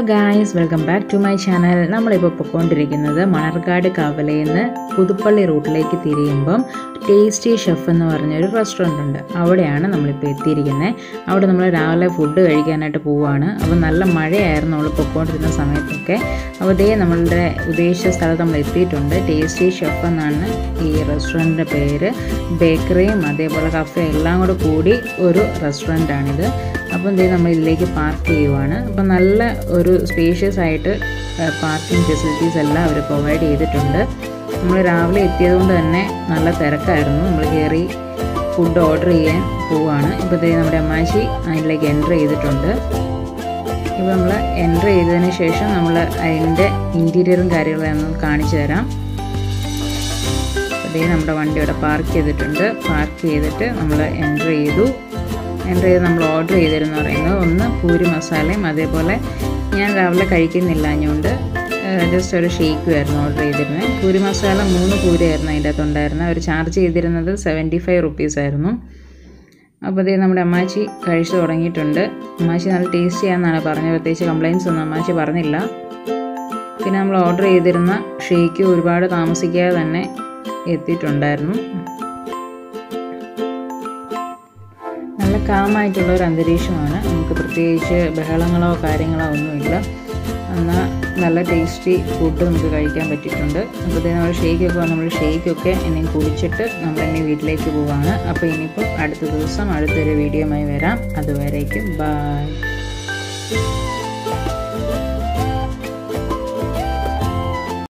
guys welcome back to my channel നമ്മളിപ്പോൾ പൊയ്ക്കൊണ്ടിരിക്കുന്നത് മണർക്കാട് കവലയിൽ നിന്ന് പുതുപ്പള്ളി റൂട്ടിലേക്ക് തിരിയുമ്പം ടേസ്റ്റി ഷെഫ് എന്ന് പറഞ്ഞൊരു റെസ്റ്റോറൻ്റ് ഉണ്ട് അവിടെയാണ് നമ്മളിപ്പോൾ എത്തിയിരിക്കുന്നത് അവിടെ നമ്മൾ രാവിലെ ഫുഡ് കഴിക്കാനായിട്ട് പോവുകയാണ് അപ്പോൾ നല്ല മഴയായിരുന്നു നമ്മൾ പൊയ്ക്കൊണ്ടിരുന്ന സമയത്തൊക്കെ അപ്പോൾ ഇതേ നമ്മളുടെ ഉദ്ദേശിച്ച സ്ഥലത്ത് നമ്മൾ എത്തിയിട്ടുണ്ട് ടേസ്റ്റി ഷെഫ് എന്നാണ് ഈ റെസ്റ്റോറൻറ്റിൻ്റെ പേര് ബേക്കറിയും അതേപോലെ കഫേ എല്ലാം കൂടെ കൂടി ഒരു റെസ്റ്റോറൻ്റാണിത് അപ്പം എന്ത് നമ്മൾ ഇതിലേക്ക് പാർക്ക് ചെയ്യുവാണ് അപ്പം നല്ല ഒരു സ്പേഷ്യസ് ആയിട്ട് പാർക്കിംഗ് ഫെസിലിറ്റീസ് എല്ലാം അവർ പ്രൊവൈഡ് ചെയ്തിട്ടുണ്ട് നമ്മൾ രാവിലെ എത്തിയതുകൊണ്ട് തന്നെ നല്ല തിരക്കായിരുന്നു നമ്മൾ കയറി ഫുഡ് ഓർഡർ ചെയ്യാൻ പോവുകയാണ് ഇപ്പോൾ ഇതേ നമ്മുടെ അമ്മാച്ചി അതിലേക്ക് എൻ്റർ ചെയ്തിട്ടുണ്ട് ഇപ്പോൾ നമ്മൾ എൻ്റർ ചെയ്തതിന് ശേഷം നമ്മൾ അതിൻ്റെ ഇൻറ്റീരിയറും കാര്യങ്ങളും ഒന്ന് കാണിച്ചു തരാം അതേ നമ്മുടെ വണ്ടി ഇവിടെ പാർക്ക് ചെയ്തിട്ടുണ്ട് പാർക്ക് ചെയ്തിട്ട് നമ്മൾ എൻ്റർ ചെയ്തു എൻ്റർ ചെയ്ത് നമ്മൾ ഓർഡർ ചെയ്തിരുന്നു പറയുന്നത് ഒന്ന് പൂരി മസാലയും അതേപോലെ ഞാൻ രാവിലെ കഴിക്കുന്നില്ല അതുകൊണ്ട് ജസ്റ്റ് ഒരു ഷേക്കും ആയിരുന്നു ഓർഡർ ചെയ്തിരുന്നത് പൂരി മസാല മൂന്ന് പൂരിയായിരുന്നു അതിൻ്റെ അകത്ത് ഉണ്ടായിരുന്നത് അവർ ചാർജ് ചെയ്തിരുന്നത് സെവൻറ്റി ഫൈവ് റുപ്പീസ് ആയിരുന്നു അപ്പോൾ അതേ നമ്മുടെ അമ്മാച്ചി കഴിച്ചു തുടങ്ങിയിട്ടുണ്ട് അമ്മാച്ചി നല്ല ടേസ്റ്റ് ചെയ്യാമെന്നാണ് പറഞ്ഞത് പ്രത്യേകിച്ച് കംപ്ലയിൻസ് ഒന്നും അമ്മാച്ചി പറഞ്ഞില്ല പിന്നെ നമ്മൾ ഓർഡർ ചെയ്തിരുന്ന ഷേക്ക് ഒരുപാട് താമസിക്കാതെ തന്നെ എത്തിയിട്ടുണ്ടായിരുന്നു നല്ല കാമായിട്ടുള്ള ഒരു അന്തരീക്ഷമാണ് നമുക്ക് പ്രത്യേകിച്ച് ബഹളങ്ങളോ കാര്യങ്ങളോ ഒന്നുമില്ല എന്നാൽ നല്ല ടേസ്റ്റി ഫുഡ് നമുക്ക് കഴിക്കാൻ പറ്റിയിട്ടുണ്ട് അപ്പോൾ നമ്മൾ ഷേക്കൊക്കെ നമ്മൾ ഷേക്കൊക്കെ ഇനിയും കുടിച്ചിട്ട് നമ്മൾ ഇനി വീട്ടിലേക്ക് പോവാണ് അപ്പോൾ ഇനിയിപ്പോൾ അടുത്ത ദിവസം അടുത്തൊരു വീഡിയോയുമായി വരാം അതുവരേക്കും ബായ്